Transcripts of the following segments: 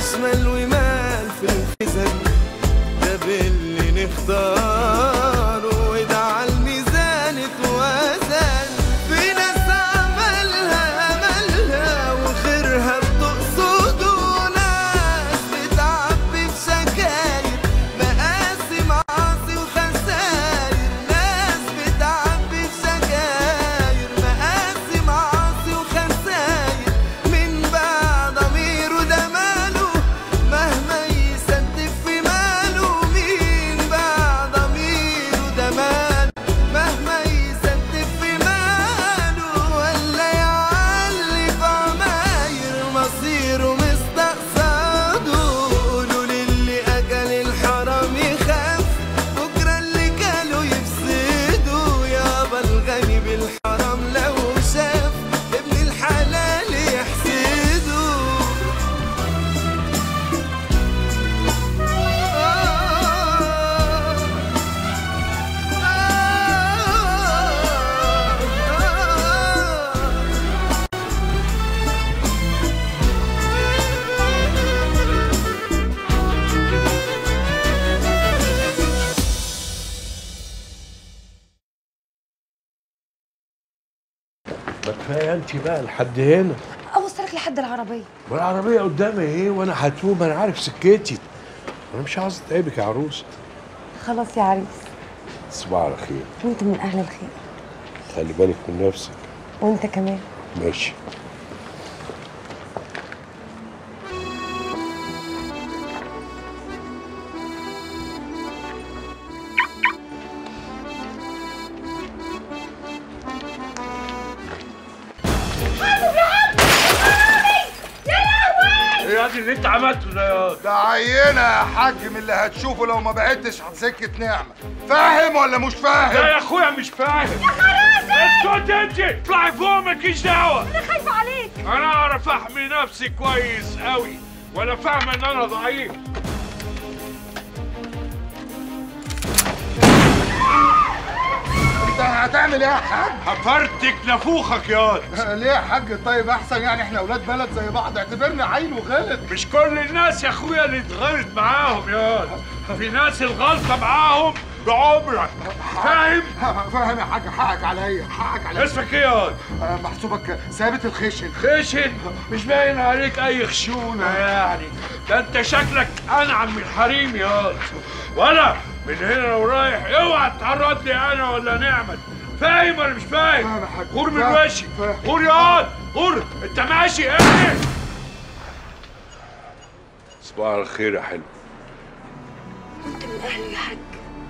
شمال ومال في الخزن ده باللي نختاره وده على الميزان اتوزن في ناس عملها املها وخيرها بتقصده ناس بتعبي بشكاير مقاسي معاصي وخساير ناس بتعبي بشكاير مقاسي معاصي وخساير من بعد ضميره ده ماله مهما يستف في ماله مين بعد ضميره ده ماله مهما يستف في ماله ولا يعلي في عماير مصيره مستقصده قولوا للي اكل الحرام يخاف بكره اللي كانوا يفسدوا يابا الغني بالحرام لو شاف ابن الحلال يحسده ما كفايه انت بقى لحد هنا اوصلك لحد العربيه والعربيه قدامي ايه وانا هتوب انا عارف سكتي انا مش عاوز اتعبك يا عروسه خلاص يا عريس صباح على خير وانت من اهل الخير خلي بالك من نفسك وانت كمان ماشي ايه يا اللي انت عملته ده يا ده عينة يا حاج من اللي هتشوفه لو ما بعدتش عن سكة نعمة فاهم ولا مش لا فاهم؟ يا اخويا مش فاهم يا خرازي اسكت انت اطلعي فوق مالكيش دعوه انا خايفه عليك انا اعرف احمي نفسي كويس قوي وانا فاهمه ان انا ضعيف انت هتعمل ايه يا حاج؟ هفرتك نافوخك ياض ليه يا حاج طيب احسن يعني احنا اولاد بلد زي بعض اعتبرني عيل وغلط مش كل الناس يا اخويا اللي اتغلط معاهم ياض في ناس الغلطه معاهم بعمرك فاهم فاهم يا حاج حقك عليا حقك عليا اسمك ايه ياض آه، محسوبك ثابت الخشن خشن مش باين عليك اي خشونه يعني ده انت شكلك انعم من الحريم ياض وانا من هنا ورايح اوعى تعرض لي انا ولا نعمت فاهم ولا مش فاهم فاهم يا حاج. غور من فاهم. وشي فاهم. غور ياض غور انت ماشي ايه صباح الخير يا حلو وانت من اهله يا حاج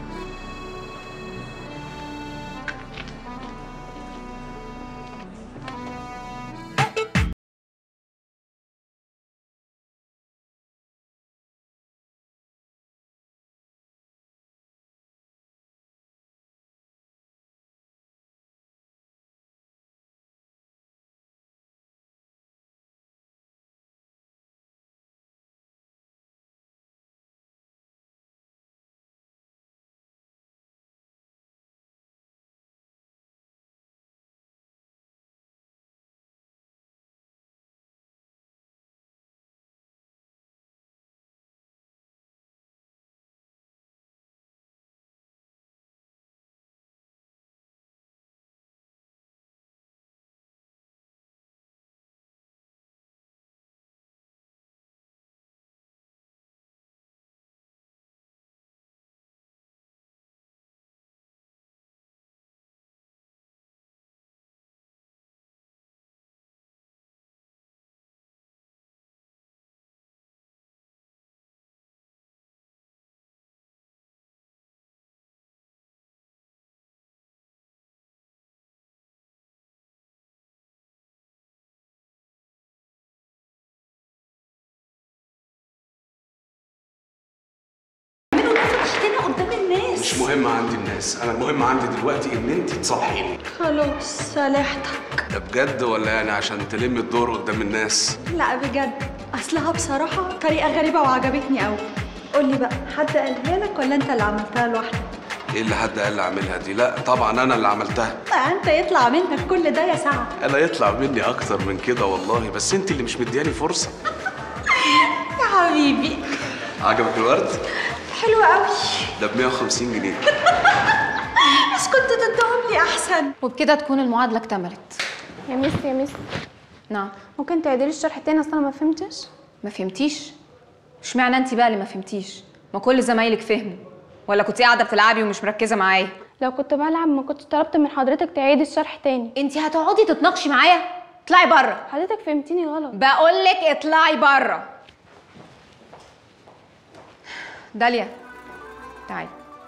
كده قدام الناس مش مهم عندي الناس انا المهم عندي دلوقتي ان انت تصالحيني خلاص صالحتك ده بجد ولا يعني عشان تلمي الدور قدام الناس لا بجد اصلها بصراحه طريقه غريبه وعجبتني قوي قولي بقى حد قالها لك ولا انت اللي عملتها لوحدك ايه اللي حد قال لي اعملها دي لا طبعا انا اللي عملتها ما انت يطلع منك كل ده يا سعد انا يطلع مني اكتر من كده والله بس انت اللي مش مدياني فرصه يا حبيبي عجبك الورد؟ حلو قوي ده ب 150 جنيه بس كنت تديهم لي احسن وبكده تكون المعادلة اكتملت يا ميس يا ميس نعم ممكن تعيدي لي الشرح تاني اصل انا ما فهمتش ما فهمتيش اشمعنى انت بقى اللي ما فهمتيش ما كل زمايلك فهموا ولا كنت قاعده بتلعبي ومش مركزه معايا لو كنت بلعب ما كنت طلبت من حضرتك تعيدي الشرح تاني انت هتقعدي تتناقشي معايا اطلعي بره حضرتك فهمتيني غلط بقول لك اطلعي بره داليا تعالي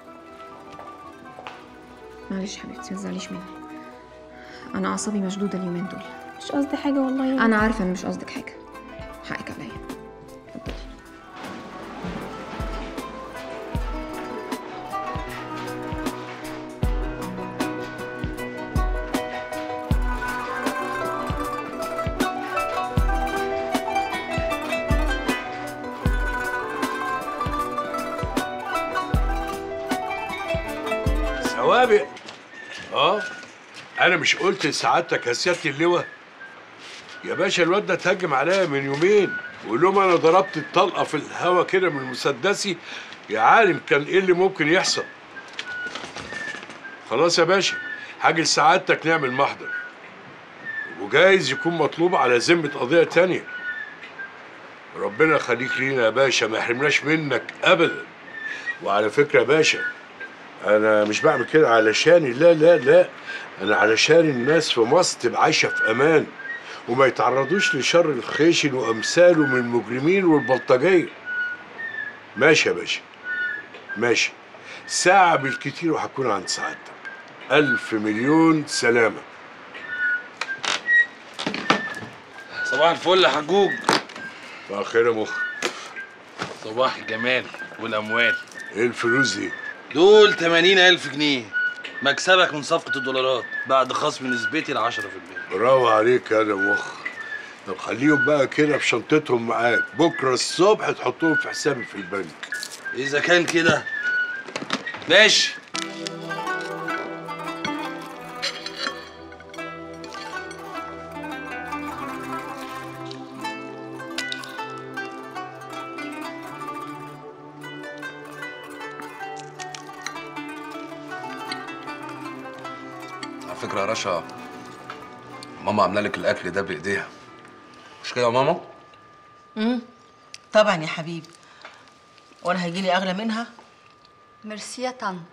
معلش حبيبتي ما تزعليش مني انا اعصابي مشدوده اليومين دول مش قصدي حاجه والله يعني. انا عارفه ان مش قصدك حاجه حقك عليا اتفضلي سوابق اه انا مش قلت لسعادتك يا سياده اللواء يا باشا الواد ده اتهجم عليا من يومين وقول لهم انا ضربت الطلقه في الهوا كده من مسدسي يا عالم كان ايه اللي ممكن يحصل خلاص يا باشا حاجة لسعادتك نعمل محضر وجايز يكون مطلوب على ذمة قضية تانية ربنا يخليك لينا يا باشا ما يحرمناش منك أبدا وعلى فكرة يا باشا أنا مش بعمل كده علشاني لا لا لا أنا علشان الناس في مصر تبقى عايشة في أمان وما يتعرضوش لشر الخيشن وأمثاله من المجرمين والبلطجية ماشي يا باشا ماشي ساعة بالكتير وهكون عند سعادتك ألف مليون سلامة صباح الفل يا حجوج صباح الخير يا مخ صباح الجمال والاموال ايه الفلوس دي؟ دول 80000 جنيه مكسبك من صفقة الدولارات بعد خصم نسبتي ل 10% برافو عليك يا مخ طب خليهم بقى كده في شنطتهم معاك بكره الصبح تحطهم في حسابي في البنك إذا كان كده ماشي على فكرة يا رشا ماما عاملة لك الأكل ده بإيديها مش كده يا ماما؟ امم طبعا يا حبيبي وانا هيجيلي اغلى منها ميرسي يا طنط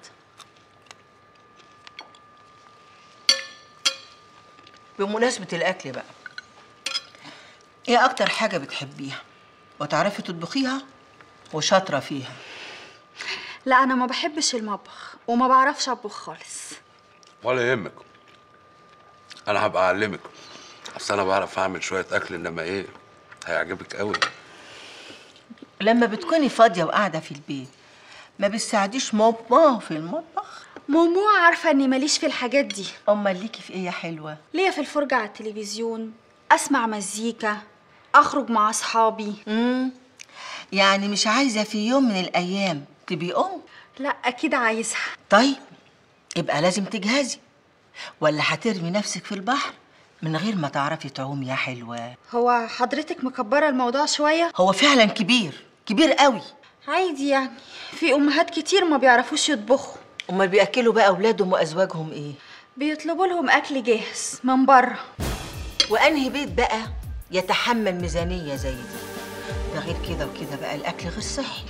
بمناسبة الأكل بقى إيه أكتر حاجة بتحبيها وتعرفي تطبخيها وشاطرة فيها لا انا ما بحبش المطبخ وما بعرفش اطبخ خالص ولا يهمك أنا هبقى أعلمك أصل أنا بعرف أعمل شوية أكل إنما إيه هيعجبك قوي لما بتكوني فاضية وقاعدة في البيت ما بتساعديش ماما في المطبخ مومو عارفه اني ماليش في الحاجات دي أمال ليكي في إيه يا حلوة ليا في الفرجه على التلفزيون اسمع مزيكا اخرج مع اصحابي امم يعني مش عايزة في يوم من الأيام تبقي أم لا اكيد عايزها طيب يبقى لازم تجهزي ولا هترمي نفسك في البحر من غير ما تعرفي تعومي يا حلوة هو حضرتك مكبره الموضوع شويه هو فعلا كبير كبير قوي عادي يعني في امهات كتير ما بيعرفوش يطبخوا امال بياكلوا بقى اولادهم وازواجهم ايه بيطلبوا لهم اكل جاهز من بره وانهي بيت بقى يتحمل ميزانيه زي دي ده غير كده وكده بقى الاكل غير صحي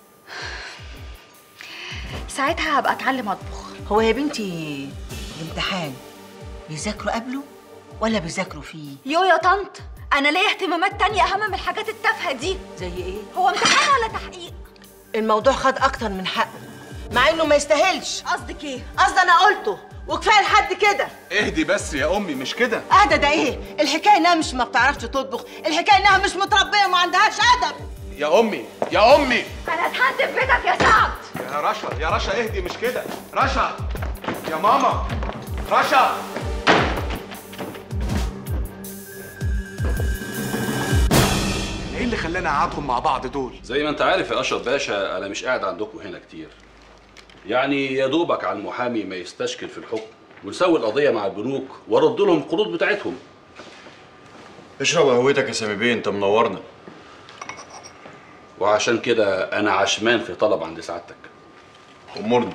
ساعتها هبقى اتعلم اطبخ هو يا بنتي الامتحان بيذاكروا قبله ولا بيذاكروا فيه يو يا طنط انا ليا اهتمامات تانية اهم من الحاجات التافهه دي زي ايه هو امتحان ولا تحقيق الموضوع خد اكتر من حقه مع انه ما يستاهلش قصدك ايه قصدي انا قلته وكفايه لحد كده اهدي بس يا امي مش كده اهدى ده ايه الحكايه انها مش ما بتعرفش تطبخ الحكايه انها مش متربيه وما عندهاش ادب يا امي يا امي انا اتهنت في بيتك يا سعد يا رشا يا رشا اهدي مش كده رشا يا ماما رشا ايه اللي خلانا اقعدكم مع بعض دول زي ما انت عارف يا اشرف باشا انا مش قاعد عندكم هنا كتير يعني يا دوبك على المحامي ما يستشكل في الحكم ونسوي القضيه مع البنوك وارد لهم القروض بتاعتهم اشرب قهوتك يا سامي بيه انت منورنا وعشان كده انا عشمان في طلب عند سعادتك امرني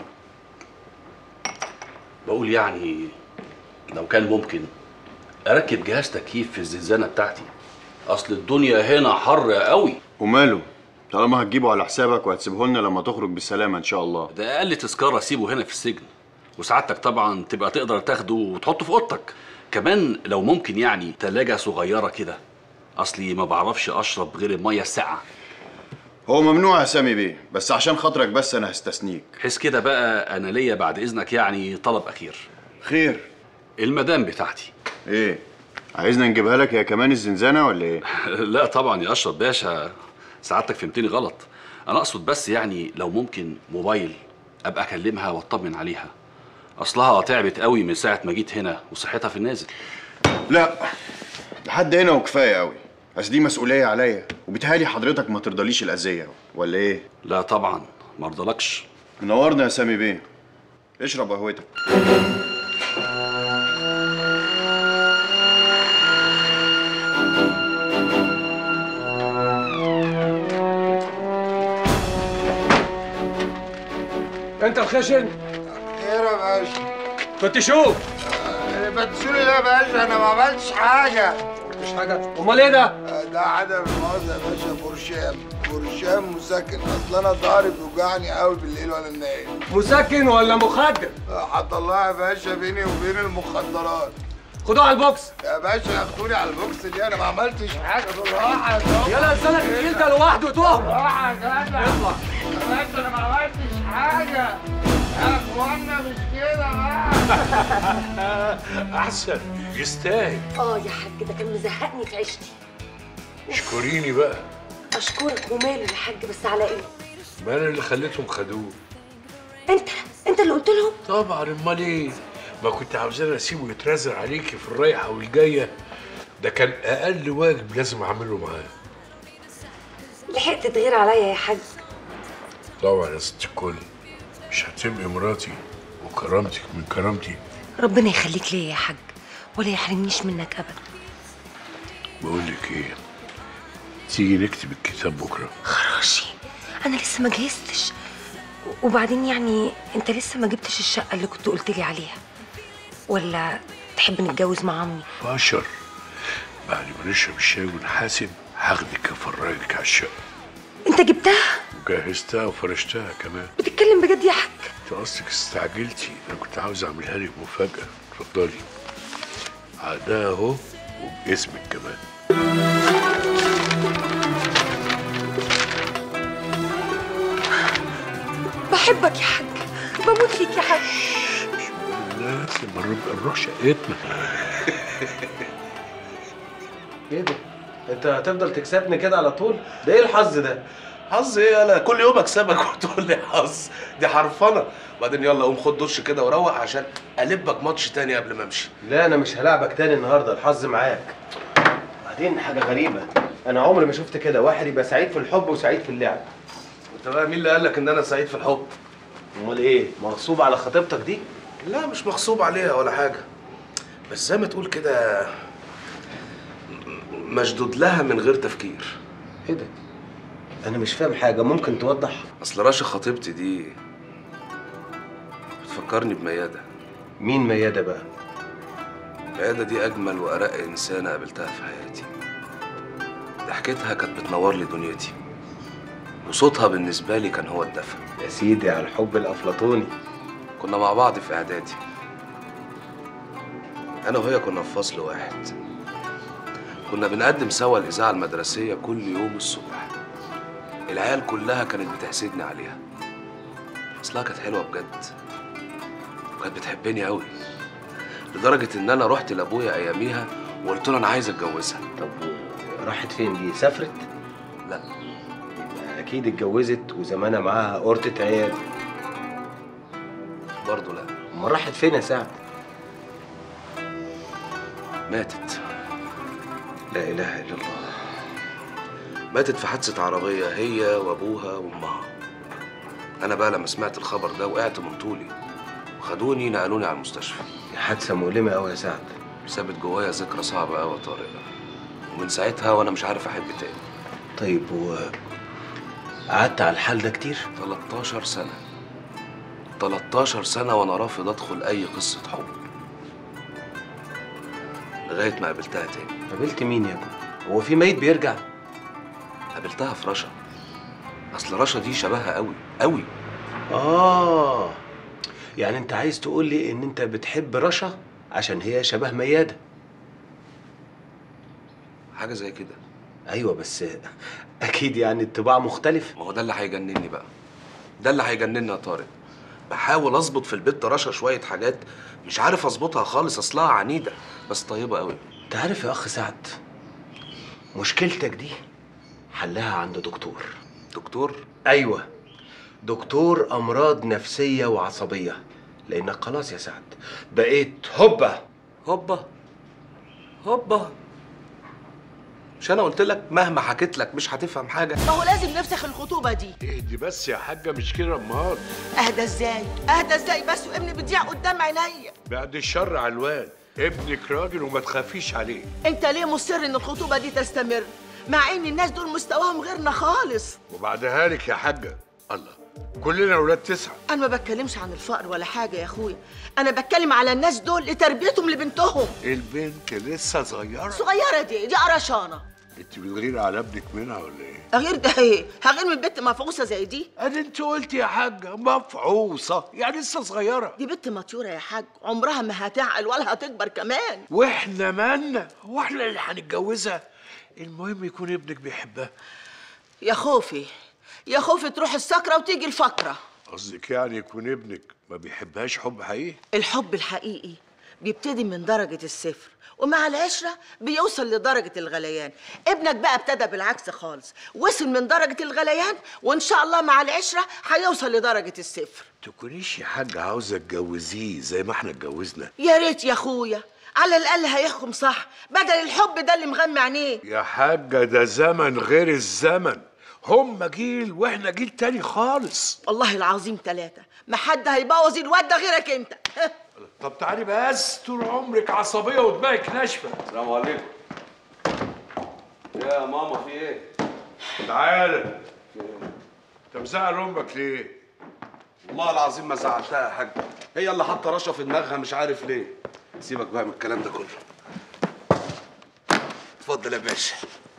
بقول يعني لو كان ممكن اركب جهاز تكييف في الزنزانه بتاعتي اصل الدنيا هنا حر قوي وماله طالما هتجيبه على حسابك وهتسيبه لنا لما تخرج بالسلامه ان شاء الله ده اقل تذكره اسيبه هنا في السجن وسعادتك طبعا تبقى تقدر تاخده وتحطه في اوضتك كمان لو ممكن يعني تلاجة صغيره كده اصلي ما بعرفش اشرب غير الميه الساقعه هو ممنوع يا سامي بيه بس عشان خاطرك بس انا هستثنيك بحيث كده بقى انا ليا بعد اذنك يعني طلب اخير خير المدام بتاعتي ايه عايزنا نجيبها لك يا كمان الزنزانه ولا ايه لا طبعا يا اشرف باشا سعادتك فهمتني غلط انا اقصد بس يعني لو ممكن موبايل ابقى اكلمها واطمن عليها اصلها تعبت قوي من ساعه ما جيت هنا وصحتها في النازل لا لحد هنا وكفايه قوي بس دي مسؤوليه عليا وبيتهيألي حضرتك ما ترضاليش الاذيه ولا ايه لا طبعا ما ارضلكش منورنا يا سامي بيه اشرب قهوتك انت الخشن خير يا باشا كنت شوف بتسولي لا يا باشا انا ما عملتش حاجه مش حاجه امال ايه ده ده عدم المؤاخذه يا باشا برشام برشام مسكن اصل انا ضهري بيوجعني قوي بالليل وانا نايم مسكن ولا مخدر حط الله يا باشا بيني وبين المخدرات خدوه على البوكس يا باشا ياخدوني على البوكس دي انا ما عملتش حاجه بالراحه يا دكتور. يلا لسانك الجيل ده لوحده تقف بالراحه يا جدع اطلع يا باشا انا ما عملتش حاجه يا اخوانا مش كده بقى احسن يستاهل اه يا حاج ده كان مزهقني في عيشتي اشكريني بقى اشكرك وماله يا حاج بس على ايه ما انا اللي خليتهم خدوه انت انت اللي قلت لهم طبعا امال ايه ما كنت عاوزاني اسيبه يترازل عليكي في الرايحه والجايه ده كان اقل واجب لازم اعمله معاه لحقت تغير عليا يا حاج طبعا يا ست الكل مش هتبقي مراتي وكرامتك من كرامتي ربنا يخليك ليا يا حاج ولا يحرمنيش منك ابدا بقول لك ايه تيجي نكتب الكتاب بكره خراشي انا لسه ما جهزتش وبعدين يعني انت لسه ما جبتش الشقه اللي كنت قلت لي عليها ولا تحب نتجوز مع عمي فاشر بعد ما نشرب الشاي ونحاسب هاخدك افرجك على الشقه انت جبتها وجهزتها وفرشتها كمان بتتكلم بجد يا حاج انت قصدك استعجلتي انا كنت عاوز اعملها لك مفاجاه اتفضلي عقدها اهو وباسمك كمان بحبك يا حاج بموت فيك يا حاج لا لما نبقى نروح شقتنا ايه ده؟ انت هتفضل تكسبني كده على طول؟ ده ايه الحظ ده؟ حظ ايه انا كل يوم اكسبك وتقول لي حظ دي حرفنه بعدين يلا قوم خد دش كده وروح عشان البك ماتش تاني قبل ما امشي لا انا مش هلاعبك تاني النهارده الحظ معاك بعدين حاجه غريبه انا عمري ما شفت كده واحد يبقى سعيد في الحب وسعيد في اللعب انت بقى مين اللي قال لك ان انا سعيد في الحب امال ايه مغصوب على خطيبتك دي لا مش مغصوب عليها ولا حاجه بس زي ما تقول كده مشدود لها من غير تفكير ايه ده انا مش فاهم حاجه ممكن توضح اصل رشا خطيبتي دي بتفكرني بميادة مين ميادة بقى؟ ميادة دي أجمل وأرق إنسانة قابلتها في حياتي ضحكتها كانت بتنور لي دنيتي وصوتها بالنسبة لي كان هو الدفى يا سيدي على الحب الأفلاطوني كنا مع بعض في إعدادي أنا وهي كنا في فصل واحد كنا بنقدم سوا الإذاعة المدرسية كل يوم الصبح العيال كلها كانت بتحسدني عليها أصلها كانت حلوة بجد وكانت بتحبني أوي لدرجة إن أنا رحت لأبويا أياميها وقلت له أنا عايز أتجوزها طب راحت فين دي سافرت لا اكيد اتجوزت وزمانها معاها قرطة عيال برضه لا امال راحت فين يا سعد ماتت لا إله إلا الله ماتت في حادثة عربية هي وأبوها وأمها أنا بقى لما سمعت الخبر ده وقعت من طولي وخدوني نقلوني على المستشفى دي حادثة مؤلمة أوي يا سعد سابت جوايا ذكرى صعبة أوي يا طارق ومن ساعتها وأنا مش عارف أحب تاني طيب و قعدت على الحال ده كتير 13 سنة 13 سنة وأنا رافض أدخل أي قصة حب لغاية ما قابلتها تاني قابلت مين يا ابني هو في ميت بيرجع قابلتها في رشا أصل رشا دي شبهها قوي قوي اه يعني انت عايز تقول لي ان انت بتحب رشا عشان هي شبه ميادة حاجة زي كده ايوه بس اكيد يعني الطباع مختلف ما هو ده اللي هيجنني بقى ده اللي هيجنني يا طارق بحاول اظبط في البيت رشا شويه حاجات مش عارف اظبطها خالص اصلها عنيده بس طيبه قوي انت عارف يا اخ سعد مشكلتك دي حلها عند دكتور دكتور ايوه دكتور امراض نفسيه وعصبيه لانك خلاص يا سعد بقيت هوبا هوبا هوبا مش انا قلت لك مهما حكيت لك مش هتفهم حاجه ما هو لازم نفسخ الخطوبه دي اهدي بس يا حاجه مش كده امال اهدى ازاي اهدى ازاي بس وابني بتضيع قدام عينيا بعد الشر على الواد ابنك راجل وما تخافيش عليه انت ليه مصر ان الخطوبه دي تستمر مع ان الناس دول مستواهم غيرنا خالص وبعدها لك يا حاجه الله كلنا ولاد تسعه انا ما بتكلمش عن الفقر ولا حاجه يا اخويا انا بتكلم على الناس دول لتربيتهم لبنتهم البنت لسه صغيره صغيره دي دي قرشانه انت بتغير على ابنك منها ولا ايه غير ده ايه هغير من بنت مفعوصه زي دي ادي انت قلت يا حاجه مفعوصه يعني لسه صغيره دي بنت مطيوره يا حاج عمرها ما هتعقل ولا هتكبر كمان واحنا مالنا هو احنا اللي هنتجوزها المهم يكون ابنك بيحبها يا خوفي يا خوفي تروح السكره وتيجي الفقره قصدك يعني يكون ابنك ما بيحبهاش حب حقيقي الحب الحقيقي بيبتدي من درجة الصفر ومع العشرة بيوصل لدرجة الغليان ابنك بقى ابتدى بالعكس خالص وصل من درجة الغليان وإن شاء الله مع العشرة هيوصل لدرجة الصفر تكونيش يا حاجه عاوزه تجوزيه زي ما احنا اتجوزنا يا ريت يا أخويا على الأقل هيحكم صح بدل الحب ده اللي مغمى عينيه يا حاجه ده زمن غير الزمن هم جيل واحنا جيل تاني خالص والله العظيم ثلاثة ما حد هيبوظ الواد ده غيرك أنت طب تعالي بس طول عمرك عصبيه ودماغك ناشفه السلام عليكم يا ماما في ايه تعالى انت مزعل امك ليه والله العظيم ما زعلتها يا حاج هي اللي حاطه رشا في دماغها مش عارف ليه سيبك بقى من الكلام ده كله اتفضل يا باشا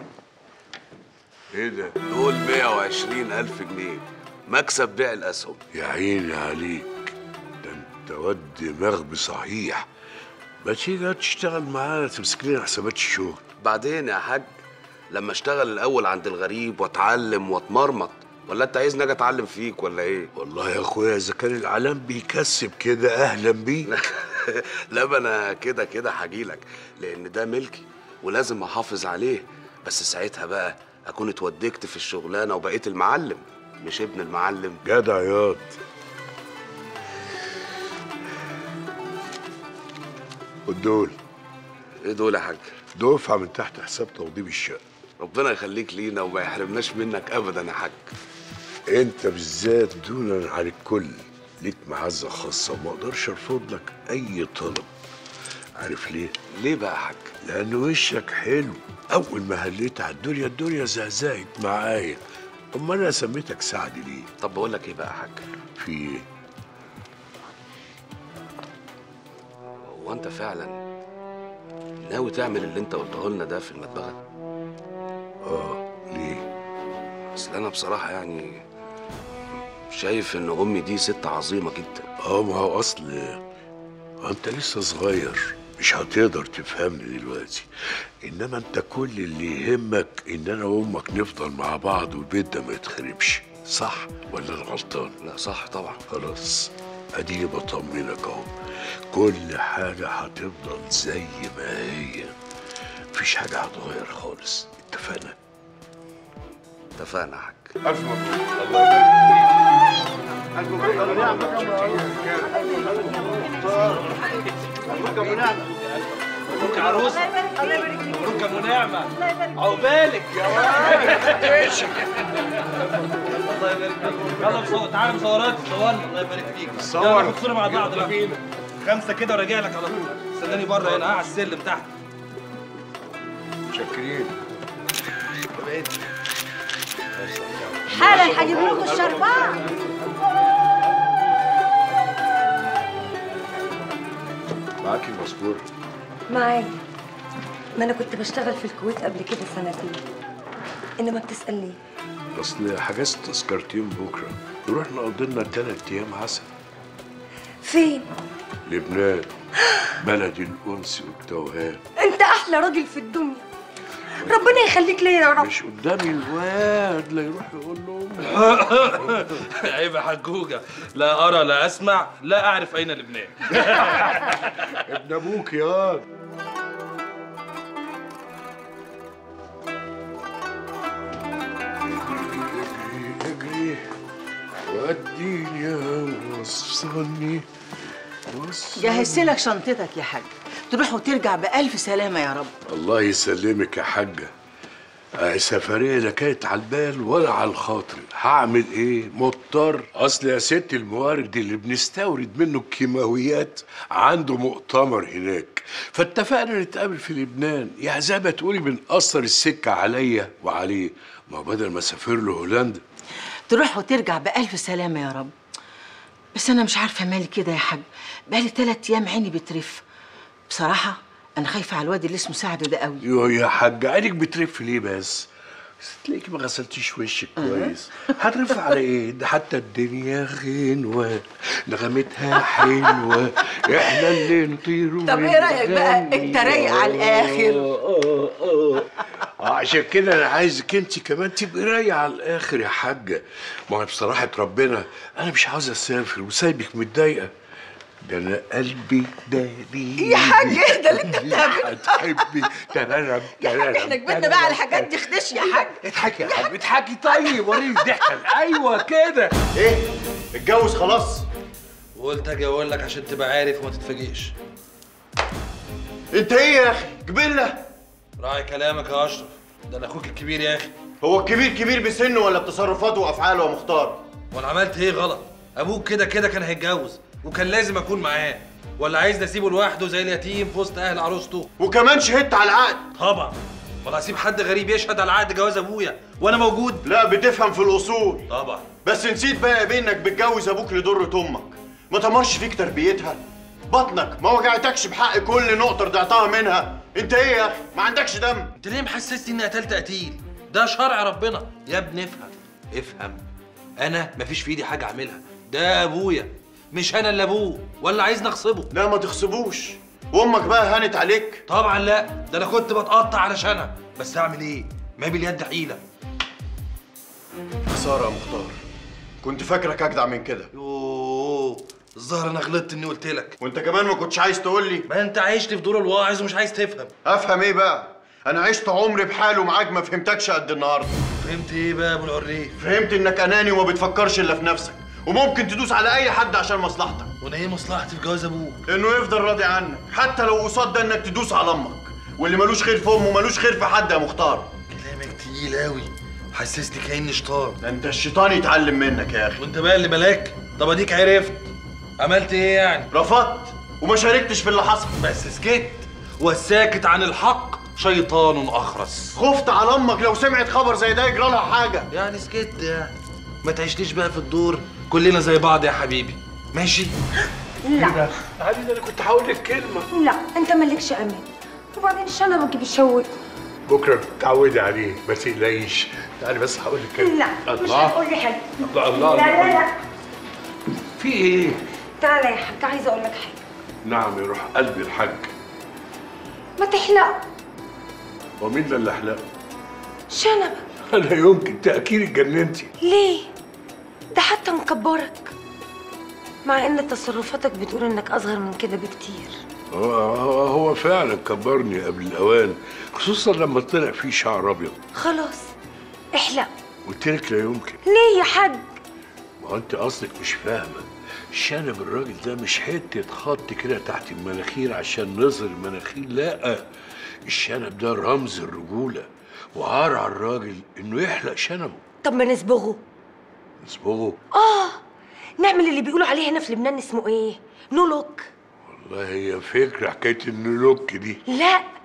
ايه ده دول 120 ألف جنيه مكسب بيع الأسهم يا عيني عليك ده انت واد دماغ بصحيح ما تيجي تشتغل معانا تمسك لنا حسابات الشغل بعدين يا حاج لما اشتغل الأول عند الغريب واتعلم واتمرمط ولا انت عايزني اجي اتعلم فيك ولا ايه؟ والله يا اخويا اذا كان العالم بيكسب كده اهلا بيك لا ما انا كده كده هجيلك لان ده ملكي ولازم احافظ عليه بس ساعتها بقى اكون اتودكت في الشغلانه وبقيت المعلم مش ابن المعلم جدع ياض ودول ايه دول يا حاج؟ دفعه من تحت حساب توضيب الشقه ربنا يخليك لينا وما يحرمناش منك ابدا يا حاج انت بالذات دونا عن الكل ليك معزه خاصه وما اقدرش ارفض لك اي طلب عارف ليه ليه بقى يا حاج لان وشك حلو اول ما هليت على الدنيا الدنيا زهزهت معايا امال انا سميتك سعد ليه طب بقول لك ايه بقى يا حاج في ايه هو انت فعلا ناوي تعمل اللي انت قلته لنا ده في المدبغه اه ليه اصل انا بصراحه يعني شايف ان امي دي ست عظيمه جدا اه ما هو اصل انت لسه صغير مش هتقدر تفهمني دلوقتي انما انت كل اللي يهمك ان انا وامك نفضل مع بعض والبيت ده ما يتخربش صح ولا انا غلطان لا صح طبعا خلاص اديني بطمنك اهو كل حاجه هتفضل زي ما هي مفيش حاجه هتغير خالص اتفقنا اتفقنا يا حاج الف مبروك الله يبارك فيك الف مبروك مبروك يا عروسه مبروك يا منعمه عقبالك يا الله يبارك فيك يلا بصور تعالى مصورات صورنا الله يبارك فيك صور. يلا ناخد صوره مع بعض بقى خمسه كده وراجع لك على طول استناني بره هنا ها، على السلم تحت شاكرين حالا رايحه اجيب لكم الشربات معاكي مذكور معايا ما انا كنت بشتغل في الكويت قبل كده سنتين انما بتسال ليه اصل حجزت تذكرتين بكره نروح نقضي لنا تلات ايام عسل فين لبنان بلد الانس والتوهان انت احلى راجل في الدنيا ربنا يخليك ليا يا رب مش قدامي الواد لا يروح يقول له عيب يا حجوجة لا أرى لا أسمع لا أعرف أين لبنان ابن ابوك يا اجري وديني وصلني وصلني جهزت لك شنطتك يا حاج تروح وترجع بألف سلامة يا رب الله يسلمك يا حاجة آه، سفرية لا كانت على البال ولا على الخاطر هعمل ايه مضطر اصل يا ست الموارد اللي بنستورد منه الكيماويات عنده مؤتمر هناك فاتفقنا نتقابل في لبنان يا زي ما تقولي بنقصر السكة عليا وعليه ما هو بدل ما اسافر له هولندا تروح وترجع بألف سلامة يا رب بس أنا مش عارفة مالي كده يا حاج بقالي تلات أيام عيني بترف بصراحة أنا خايفة على الواد اللي اسمه سعد ده قوي يو يا حاج عينك بترف ليه بس بس تلاقيكي ما غسلتيش وشك كويس هترف على ايه ده حتى الدنيا غنوة نغمتها حلوة احنا اللي نطير طب إيه رأيك بقى؟ ونغني. أنت رايق على الآخر. آه، آه، آه. آه، عشان كده انا عايزك انت كمان تبقي رايقة على الاخر يا حاجة ما هو بصراحة ربنا انا مش عاوز اسافر وسايبك متضايقة ده انا قلبي دليل يا حاج اهدى اللي انت بتعمله هتحبي تررم تررم احنا كبرنا بقى على الحاجات دي خدش يا حاج اضحكي يا حاج اضحكي طيب وريني الضحكة ايوه كده ايه اتجوز خلاص وقلت أجي أقول لك عشان تبقى عارف وما تتفاجئش انت ايه يا اخي جبله راعي كلامك يا أشرف ده أنا أخوك الكبير يا أخي هو الكبير كبير بسنه ولا بتصرفاته وافعاله يا مختار وأنا عملت إيه غلط أبوك كده كده كان هيتجوز وكان لازم أكون معاه ولا عايزني أسيبه لوحده زي اليتيم في وسط أهل عروسته وكمان شهدت على العقد طبعا ولا هسيب حد غريب يشهد على عقد جواز أبويا وأنا موجود لا بتفهم في الاصول طبعا بس نسيت بقى يا بيه انك بتجوز ابوك لضرة امك ما تمرش فيك تربيتها بطنك ما وجعتكش بحق كل نقطة رضعتها منها انت ايه يا اخي ما عندكش دم انت ليه محسسني اني قتلت قتيل ده شرع ربنا يا ابني افهم افهم انا مفيش في ايدي حاجه اعملها ده ابويا مش انا اللي ابوه ولا عايزني اغصبه لا ما تغصبوش وامك بقى هانت عليك طبعا لا ده انا كنت بتقطع علشانها بس اعمل ايه ما باليد حيله خسارة يا مختار كنت فاكرك اجدع من كده يوه الظاهر انا غلطت اني قلت لك وانت كمان ما كنتش عايز تقول لي ما انت عشت في دور الواعظ ومش عايز تفهم افهم ايه بقى انا عشت عمري بحاله معاك ما فهمتكش قد النهارده فهمت ايه بقى يا ابو العريف فهمت انك اناني وما بتفكرش الا في نفسك وممكن تدوس على اي حد عشان مصلحتك وانا ايه مصلحتي في جواز ابوك انه يفضل راضي عنك حتى لو قصاد ده انك تدوس على امك واللي ملوش خير في امه ملوش خير في حد يا مختار كلامك تقيل قوي حسسني كاني شيطان ده انت الشيطان يتعلم منك يا اخي وانت بقى اللي ملاك طب اديك عرفت عملت ايه يعني رفضت وما شاركتش في اللي حصل بس سكت والساكت عن الحق شيطان اخرس خفت على امك لو سمعت خبر زي ده يجرى لها حاجه يعني سكت يعني ما تعيشليش بقى في الدور كلنا زي بعض يا حبيبي ماشي لا علي ده انا كنت هقول لك كلمة لا انت مالكش امان وبعدين الشنبك بيشوك بكره تعودي عليه ما تقلقيش تعالي بس هقول لك كلمة لا مش الله هتقول لي حاجه الله الله لا لا الله. لا في ايه؟ تعالى يا حاج عايزه اقول لك حاجه نعم يروح قلبي الحاج ما تحلق ومين ده اللي احلق؟ شنبك انا يمكن تاكيد اتجننتي ليه ده حتى مكبرك مع ان تصرفاتك بتقول انك اصغر من كده بكتير هو هو هو فعلا كبرني قبل الاوان خصوصا لما طلع فيه شعر ابيض خلاص احلق قلت لك لا يمكن ليه يا حاج ما هو انت اصلك مش فاهمه شنب الراجل ده مش حته خط كده تحت المناخير عشان نظهر المناخير لا الشنب ده رمز الرجوله وعار على الراجل انه يحلق شنبه طب ما نصبغه اصبغه اه نعمل اللي بيقولوا عليه هنا في لبنان اسمه ايه نو لوك والله هي فكره حكايه النلوك دي لا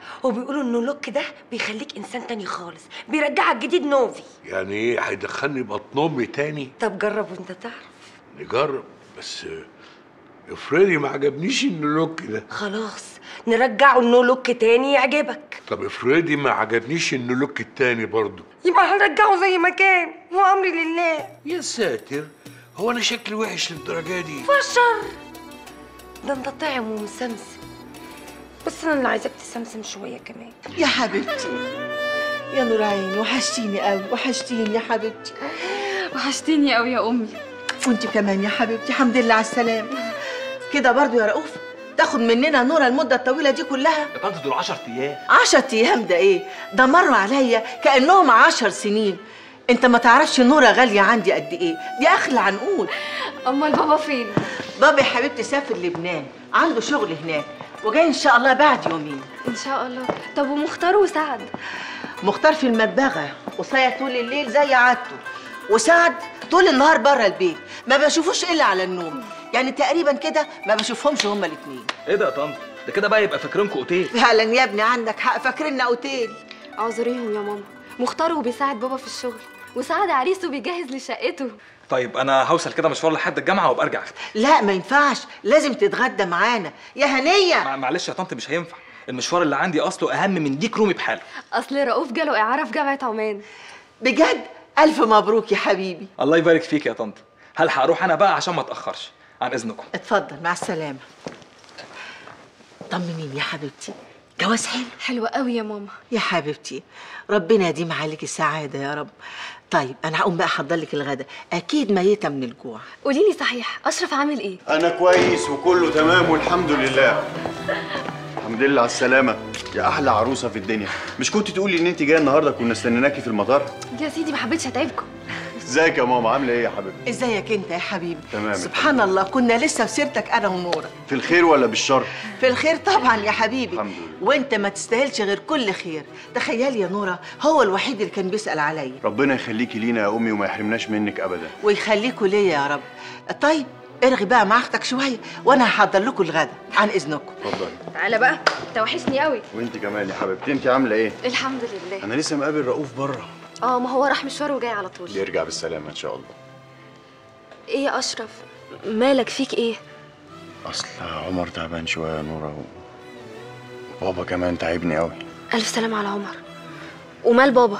وبيقولوا انه اللوك ده بيخليك انسان تاني خالص بيرجعك جديد نوفي يعني ايه هيدخلني بطن امي تاني طب جرب وانت تعرف نجرب بس آه، افرضي ما عجبنيش اللوك ده خلاص نرجعه انه لوك تاني يعجبك طب افرضي ما عجبنيش انه لوك التاني برضه يبقى هنرجعه زي ما كان هو امري لله يا ساتر هو انا شكلي وحش للدرجه دي فشر ده انت طعم ومسمسم بس انا اللي عايزاك تسمسم شويه كمان يا حبيبتي يا نور عيني وحشتيني قوي وحشتيني يا حبيبتي وحشتيني قوي يا امي وانت كمان يا حبيبتي الحمد لله على السلامه كده برضو يا رؤوف تاخد مننا نورة المدة الطويلة دي كلها يا طنط دول 10 ايام عشر أيام ده إيه؟ ده مروا عليا كأنهم عشر سنين أنت ما تعرفش نورة غالية عندي قد إيه دي أغلى عنقود امال بابا فين بابا يا حبيبتي سافر لبنان عنده شغل هناك وجاي إن شاء الله بعد يومين ان شاء الله طب ومختار وسعد مختار في المدبغة وصايع طول الليل زي عادته وسعد طول النهار بره البيت ما بشوفوش إلا على النوم يعني تقريبا كده ما بشوفهمش هما الاتنين ايه ده يا طنط ده كده بقى يبقى فاكرينكم اوتيل فعلا يا ابني عندك حق فاكريننا اوتيل اعذريهم يا ماما مختار وبيساعد بابا في الشغل وسعد عريس وبيجهز لشقته طيب انا هوصل كده مشوار لحد الجامعه وابقى ارجع اختي لا ما ينفعش لازم تتغدى معانا يا هنية مع- معلش يا طنط مش هينفع المشوار اللي عندي اصله اهم من ديك رومي بحاله اصل رؤوف جاله اعاره في جامعه عمان بجد الف مبروك يا حبيبي الله يبارك فيك يا طنط هلحق اروح انا بقى عشان ما اتاخرش عن اذنكم اتفضل مع السلامة طمنيني يا حبيبتي جواز حلو حلو قوي يا ماما يا حبيبتي ربنا يديم عليك السعادة يا رب طيب انا هقوم بقى احضر لك الغدا اكيد ميتة من الجوع قولي لي صحيح اشرف عامل ايه انا كويس وكله تمام والحمد لله الحمد لله على السلامة يا أحلى عروسة في الدنيا مش كنت تقولي إن أنت جاية النهاردة كنا استنيناكي في المطار؟ يا سيدي ما حبيتش اتعبكم ازيك يا ماما عاملة إيه يا حبيبتي؟ ازيك انت يا حبيبي تمام سبحان الله كنا لسه في سيرتك انا ونورة في الخير ولا بالشر؟ في الخير طبعا يا حبيبي الحمد لله وانت ما تستاهلش غير كل خير تخيلي يا نورة هو الوحيد اللي كان بيسأل عليا ربنا يخليكي لينا يا أمي وما يحرمناش منك أبدا ويخليكوا ليا يا رب طيب ارغي بقى مع اختك شويه وانا هحضر لكم الغدا عن اذنكم اتفضلي تعالى بقى انت وحشني قوي وأنت كمان يا حبيبتي أنت عاملة إيه؟ الحمد لله أنا لسه مقابل رؤوف بره اه ما هو راح مشوار وجاي على طول يرجع بالسلامة إن شاء الله ايه يا اشرف مالك فيك ايه أصل عمر تعبان شوية يا نورة و... بابا كمان تعبني قوي الف سلام على عمر ومال بابا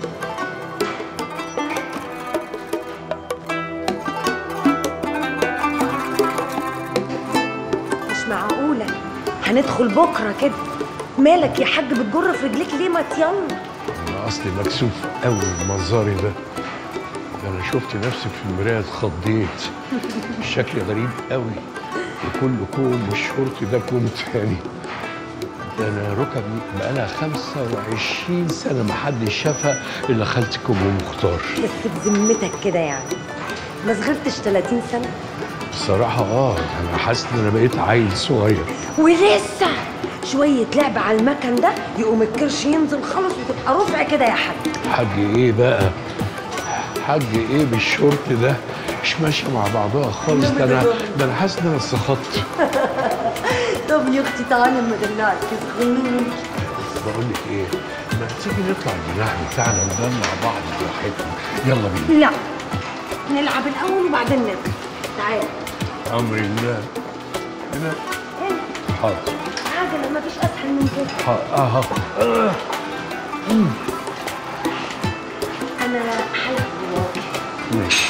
مش معقوله هندخل بكره كده مالك يا حاج بتجر في رجليك ليه ما يلا انا اصلي مكسوف قوي من منظري ده ده انا شفت نفسي في المرايه اتخضيت الشكل غريب قوي وكل كوم والشورت ده كوم تاني ده انا ركبي بقالها 25 سنه ما حدش شافها الا خالتك ام مختار بس بذمتك كده يعني ما صغرتش 30 سنه بصراحه اه انا حاسس ان انا بقيت عيل صغير ولسه شويه لعب على المكن ده يقوم الكرش ينزل خالص وتبقى رفع كده يا حاج حاج ايه بقى حاج ايه بالشورت ده مش ماشيه مع بعضها خالص ده انا ده انا حاسس ان انا اتسخطت طب يا اختي تعالي اما ادلعك صغنون بقول لك ايه ما تيجي نطلع الجناح بتاعنا ندلع بعض براحتنا يلا بينا لا نلعب الاول وبعدين نلعب تعالى امر الله هنا حاضر حاجه ما فيش اسهل من كده حاضر اه آه. مم. انا حلق وراكي ماشي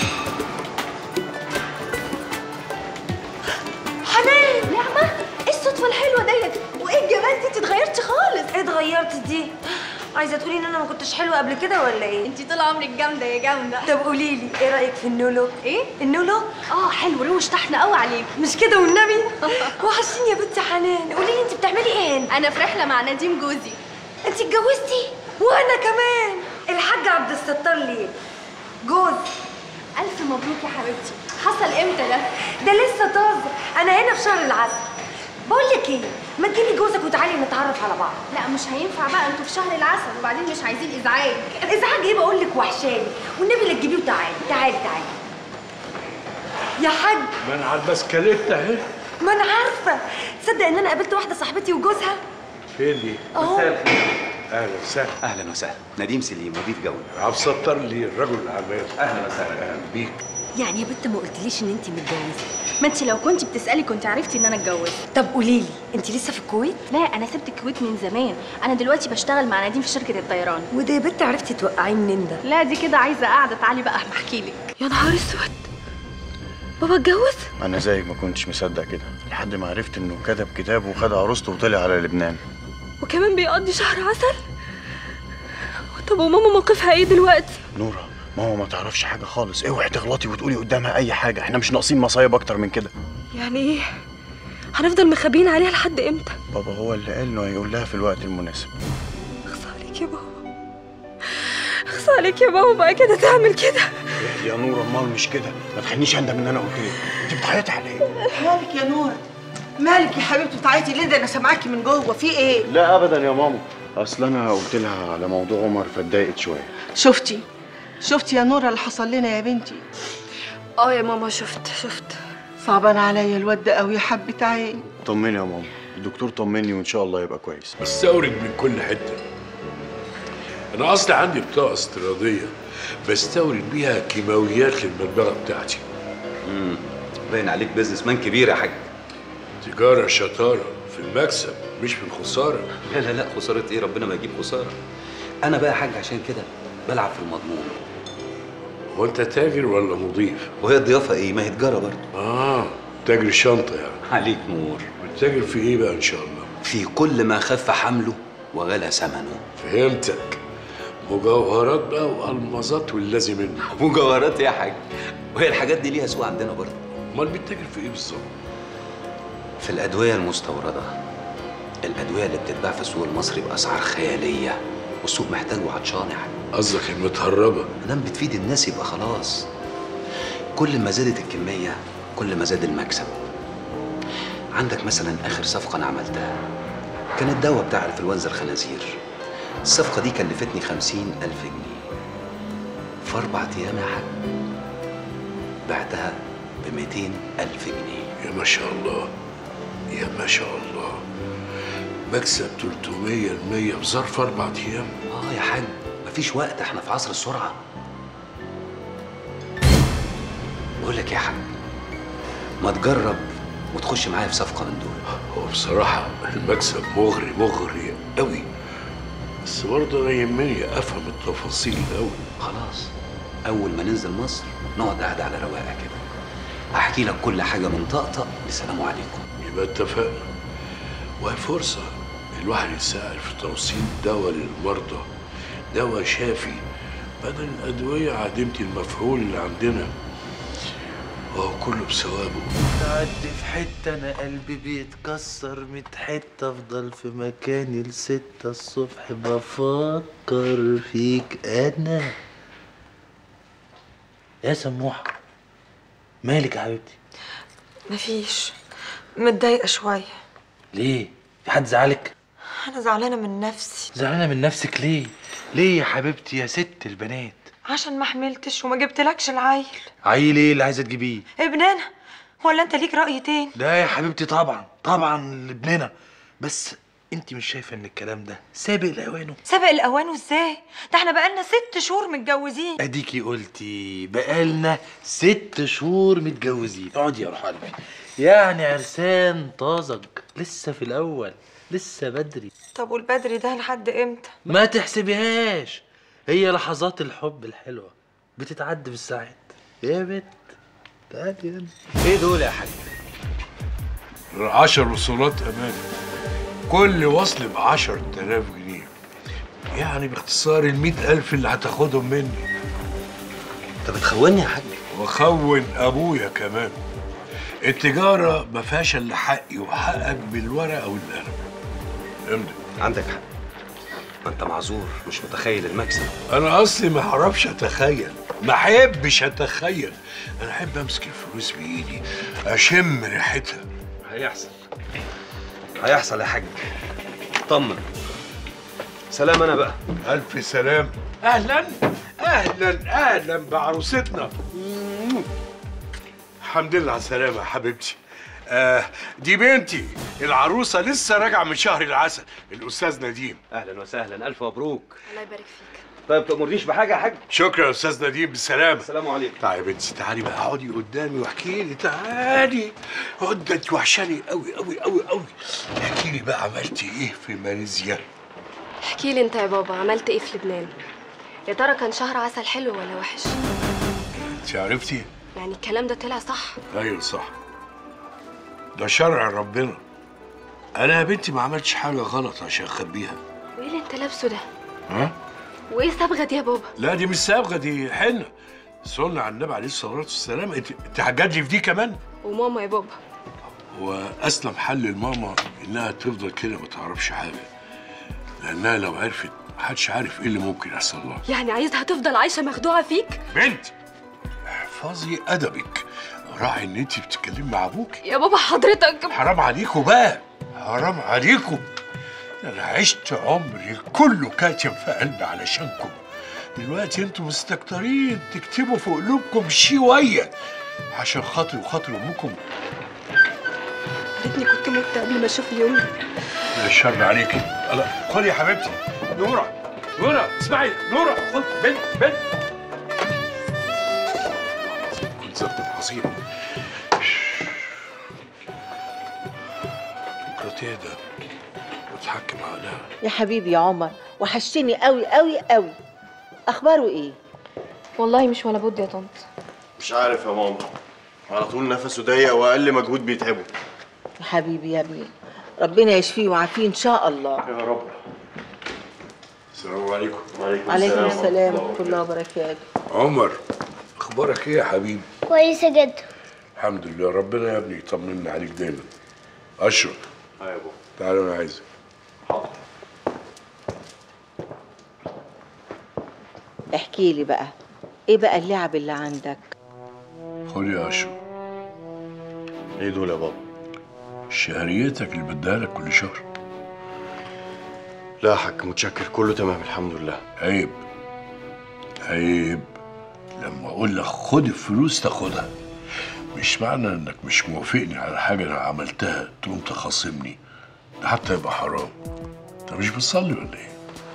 حنان نعمة ايه الصدفة الحلوة ديت وايه الجمال دي انت اتغيرتي خالص ايه اتغيرت دي عايزة تقولي ان انا ما كنتش حلوة قبل كده ولا ايه انت طول عمرك جامده يا جامده طب قولي لي ايه رأيك في النو لوك ايه النو لوك اه حلو روش طحنه قوي عليك مش كده والنبي وحشتيني يا بنتي حنان قولي لي انت بتعملي ايه هنا انا في رحله مع نديم جوزي انت اتجوزتي وانا كمان الحاج عبد الستار ليه جوز الف مبروك يا حبيبتي حصل امتى ده ده لسه طازه انا هنا في شهر العسل بقول لك ايه ما تجيبي جوزك وتعالي نتعرف على بعض لا مش هينفع بقى انتوا في شهر العسل وبعدين مش عايزين ازعاج ازعاج ايه بقول لك وحشاني والنبي لا تجيبيه وتعالي تعالي تعالي يا حاج ما انا على البسكليت اهي ما انا عارفه تصدق ان انا قابلت واحده صاحبتي وجوزها فين دي؟ مساء الخير اهلا وسهلا اهلا وسهلا نديم سليم مضيف جوي عبد الستار لي الرجل الاعمال اهلا وسهلا اهلا بيك يعني يا بنت ما قلتليش ان انت متجوزه ما انت لو كنت بتسالي كنت عرفتي ان انا اتجوزت طب قولي لي انت لسه في الكويت لا انا سبت الكويت من زمان انا دلوقتي بشتغل مع نديم في شركه الطيران وده يا بنت عرفتي توقعيه منين ده لا دي كده عايزه قاعده تعالي بقى احكي لك يا نهار اسود بابا اتجوز انا زيك ما كنتش مصدق كده لحد ما عرفت انه كتب كتاب وخد عروسته وطلع على لبنان وكمان بيقضي شهر عسل طب وماما موقفها ايه دلوقتي نورة ماما ما تعرفش حاجة خالص اوعي تغلطي وتقولي قدامها أي حاجة احنا مش ناقصين مصايب أكتر من كده يعني ايه هنفضل مخبيين عليها لحد امتى بابا هو اللي قال إنه هيقول لها في الوقت المناسب اخص عليك يا بابا اخص عليك يا بابا بقى كده تعمل كده اهدي يا نورة امال مش كده ما تخلينيش أندم إن أنا قلت لك أنت بتعيطي على إيه؟ مالك يا نور مالك يا حبيبتي بتعيطي ليه ده انا سامعاكي من جوه في ايه لا أبدا يا ماما أصل أنا قلت لها على موضوع عمر فاتضايقت شوية شفتي شفتي يا نورة اللي حصل لنا يا بنتي اه يا ماما شفت شفت صعبان عليا الواد ده قوي يا حبة عيني طمني يا ماما الدكتور طمني وإن شاء الله يبقى كويس بستورد من كل حته انا اصلي عندي بطاقه استيراديه بستورد بيها كيماويات للمدبغه بتاعتي امم باين عليك بيزنس مان كبير يا حاج تجاره شطاره في المكسب مش في الخساره لا لا لا خساره ايه ربنا ما يجيب خساره انا بقى يا حاج عشان كده بلعب في المضمون هو انت تاجر ولا مضيف وهي الضيافه ايه ما هي تجاره برضه اه تاجر شنطه يعني عليك نور بتتاجر في ايه بقى ان شاء الله في كل ما خف حمله وغلى ثمنه فهمتك مجوهرات بقى والمظات والذي منه مجوهرات يا حاج وهي الحاجات دي ليها سوق عندنا برضه امال بتتاجر في ايه بالظبط في الادويه المستورده الادويه اللي بتتباع في السوق المصري باسعار خياليه والسوق محتاج وعطشان يا حاج قصدك المتهربه دام بتفيد الناس يبقى خلاص كل ما زادت الكميه كل ما زاد المكسب عندك مثلا اخر صفقه انا عملتها كان الدواء بتاع انفلونزا الخنازير الصفقه دي كلفتني خمسين الف جنيه في اربع ايام يا حاج بعتها ب 200 الف جنيه يا ما شاء الله يا ما شاء الله مكسب 300 المية في ظرف أربع أيام اه يا حاج مفيش وقت احنا في عصر السرعه بقول لك يا حاج ما تجرب وتخش معايا في صفقه من دول هو بصراحة المكسب مغري مغري قوي بس برضه أنا يهمني أفهم التفاصيل قوي خلاص اول ما ننزل مصر نقعد قاعده على رواقه كده احكي لك كل حاجه من طقطق لسلام عليكم يبقى اتفقنا وهي فرصة الواحد يسأل في توصيل دواء للمرضى دواء شافي بدل الأدوية عديمة المفعول اللي عندنا وهو كله بثوابه تعدي في حتة أنا قلبي بيتكسر ميت حتة أفضل في مكاني لستة الصبح بفكر فيك أنا يا سموحة مالك يا حبيبتي مفيش متضايقة شوية ليه؟ في حد زعلك؟ أنا زعلانة من نفسي زعلانة من نفسك ليه؟ ليه يا حبيبتي يا ست البنات؟ عشان ما حملتش وما جبتلكش العيل عيل ايه اللي عايزة تجيبيه؟ ابننا ولا أنت ليك رأي تاني لا يا حبيبتي طبعا طبعا لابننا بس انت مش شايفة ان الكلام ده سابق لأوانه سابق الأوان ازاي؟ ده احنا بقالنا ست شهور متجوزين اديكي قلتي بقالنا ست شهور متجوزين اقعدي يا روح قلبي يعني عرسان طازج لسه في الاول لسه بدري طب والبدري ده لحد امتى؟ ما تحسبيهاش هي لحظات الحب الحلوه بتتعدي بالساعات يا بنت تعالي هنا ايه دول يا حاج عشر وصولات أمان كل وصل ب 10000 جنيه يعني باختصار ال 100000 اللي هتاخدهم مني انت بتخوني يا حاج وخون ابويا كمان التجاره ما فيهاش الا حقي وحقك بالورقه والقلم امضي عندك حق ما انت معذور مش متخيل المكسب انا اصلي ما اعرفش اتخيل ما احبش اتخيل انا احب امسك الفلوس بايدي اشم ريحتها هيحصل هيحصل يا حاج طمن سلام انا بقى الف سلام اهلا اهلا اهلا بعروستنا الحمد لله على السلامه يا حبيبتي آه دي بنتي العروسه لسه راجعه من شهر العسل الاستاذ نديم اهلا وسهلا الف مبروك الله يبارك فيك طيب تأمرنيش بحاجه يا حاج شكرا يا استاذ نديم بالسلامه السلام عليكم تعالي يا بنتي تعالي بقى اقعدي قدامي واحكي لي تعالي اقعد ده انت وحشاني قوي قوي قوي قوي احكي لي بقى عملتي ايه في ماليزيا احكي لي انت يا بابا عملت ايه في لبنان يا ترى كان شهر عسل حلو ولا وحش انت عرفتي يعني الكلام ده طلع صح ايوه صح ده شرع ربنا انا يا بنتي ما عملتش حاجه غلط عشان اخبيها وايه اللي انت لابسه ده ها وايه الصبغه دي يا بابا لا دي مش صبغه دي حنه صلنا على النبي عليه الصلاه والسلام انت انت هتجادلي في دي كمان وماما يا بابا واسلم حل لماما انها تفضل كده ما تعرفش حاجه لانها لو عرفت محدش عارف ايه اللي ممكن يحصل لها يعني عايزها تفضل عايشه مخدوعه فيك بنت احفظي ادبك راعي ان انت بتتكلمي مع ابوك يا بابا حضرتك حرام عليكم بقى حرام عليكم انا عشت عمري كله كاتم في قلبي علشانكم دلوقتي انتوا مستكترين تكتبوا في قلوبكم شويه عشان خاطري وخاطر امكم يا ريتني كنت مت قبل ما اشوف اليوم ده يا الشر عليكي الله خدي يا حبيبتي نورة نورة اسمعي نورة خد بنت بنت كنت ظبط عظيم بكرة تهدى وتحكم عقلها يا حبيبي يا عمر وحشتني قوي قوي قوي اخباره ايه والله مش ولا بد يا طنط مش عارف يا ماما على طول نفسه ضيق واقل مجهود بيتعبه يا حبيبي يا ابني ربنا يشفيه ويعافيه ان شاء الله يا رب السلام عليكم وعليكم عليكم السلام ورحمه الله وبركاته عمر اخبارك ايه يا حبيبي كويسة جدا الحمد لله ربنا يا ابني يطمنا عليك دايما اشرف ايوه يا بابا تعالى انا عايزك احكي لي بقى ايه بقى اللعب اللي عندك خد يا اشرف ايه دول يا بابا شهريتك اللي بديها لك كل شهر لا يا حاج متشكر كله تمام الحمد لله عيب عيب لما اقول لك خد الفلوس تاخدها مش معنى انك مش موافقني على حاجه انا عملتها تقوم تخاصمني ده حتى يبقى حرام انت مش بتصلي ولا ايه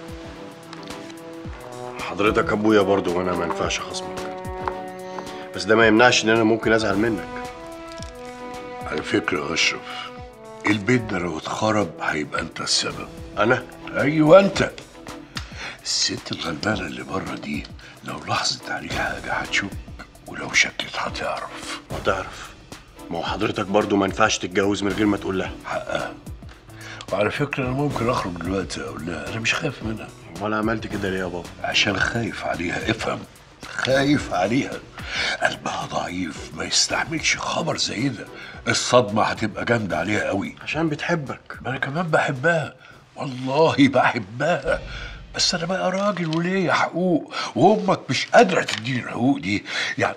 حضرتك ابويا برضه وانا ما ينفعش اخصمك بس ده ما يمنعش ان انا ممكن ازعل منك على فكره يا اشرف البيت ده لو اتخرب هيبقى انت السبب انا ايوه انت الست الغلبانه اللي بره دي لو لاحظت عليك حاجه هتشك ولو شكت هتعرف هتعرف ما هو حضرتك برضه ما ينفعش تتجوز من غير ما تقول لها حقها وعلى فكره انا ممكن اخرج دلوقتي اقول لها انا مش خايف منها وانا عملت كده ليه يا بابا عشان خايف عليها افهم خايف عليها قلبها ضعيف ما يستحملش خبر زي ده الصدمه هتبقى جامده عليها قوي عشان بتحبك ما انا كمان بحبها والله بحبها بس انا بقى راجل وليا حقوق وامك مش قادره تديني الحقوق دي يعني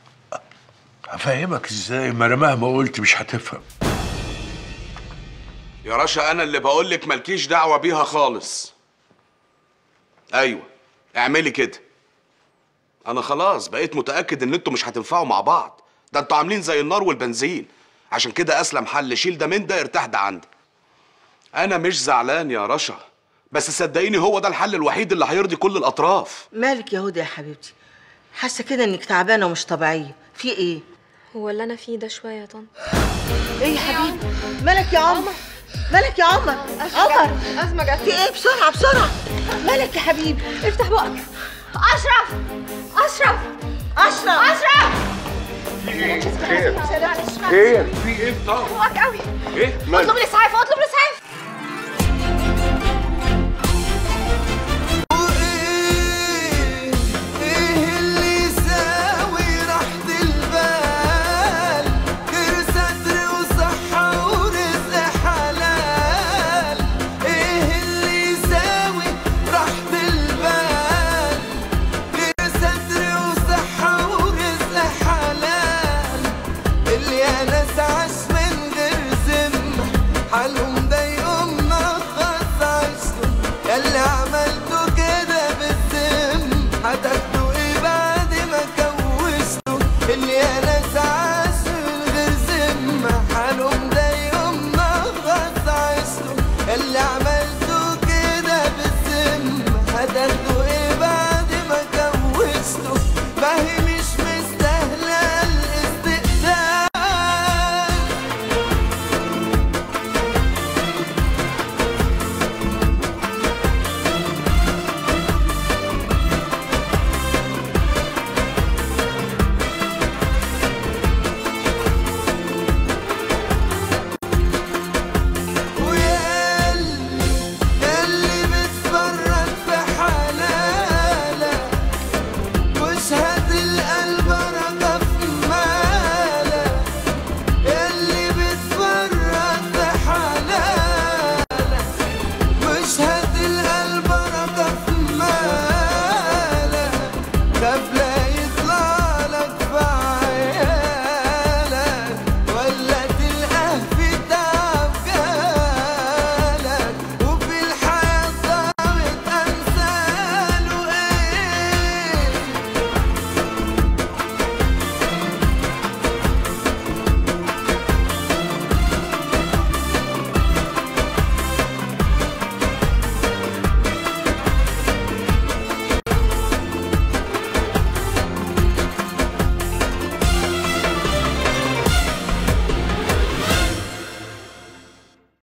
هفهمك ازاي ما انا مهما قلت مش هتفهم يا رشا انا اللي بقول لك مالكيش دعوه بيها خالص ايوه اعملي كده انا خلاص بقيت متاكد ان انتوا مش هتنفعوا مع بعض ده انتوا عاملين زي النار والبنزين عشان كده اسلم حل شيل ده من ده ارتاح ده عندي انا مش زعلان يا رشا بس صدقيني هو ده الحل الوحيد اللي هيرضي كل الاطراف مالك يا هدى يا حبيبتي حاسه كده انك تعبانه ومش طبيعيه في ايه هو اللي انا فيه ده شويه يا طنط ايه يا حبيبي مالك يا عمر مالك يا عمر عمر ازمه جت في ايه بسرعه بسرعه مالك يا حبيبي افتح بقك اشرف اشرف اشرف اشرف خير خير في ايه طب بقك قوي ايه اطلب لي اسعاف